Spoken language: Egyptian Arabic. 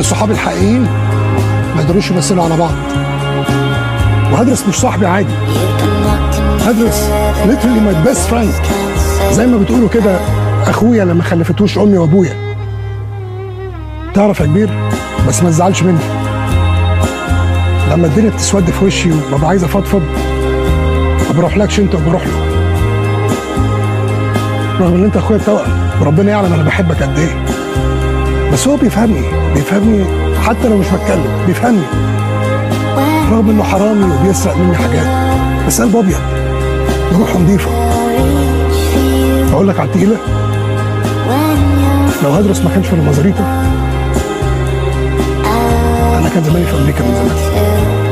الصحاب الحقيقيين ما يقدروش يمثلوا على بعض وهدرس مش صاحبي عادي هدرس literally my best friend زي ما بتقولوا كده اخويا لما خلفتوش امي وابويا تعرف يا كبير بس ما تزعلش مني لما الدنيا بتسود في وشي وببقى عايز افضفض ما بروحلكش انت وبروح له رغم ان انت اخويا التوأم وربنا يعلم انا بحبك قد ايه بس هو بيفهمني بيفهمني حتى لو مش بتكلم بيفهمني رغم انه حرامي وبيسرق مني حاجات بس قلبه ابيض وروحه نظيفه اقول لك على التقيله لو هدرس ما كانش في المزاريطه انا كان زماني في امريكا من زمان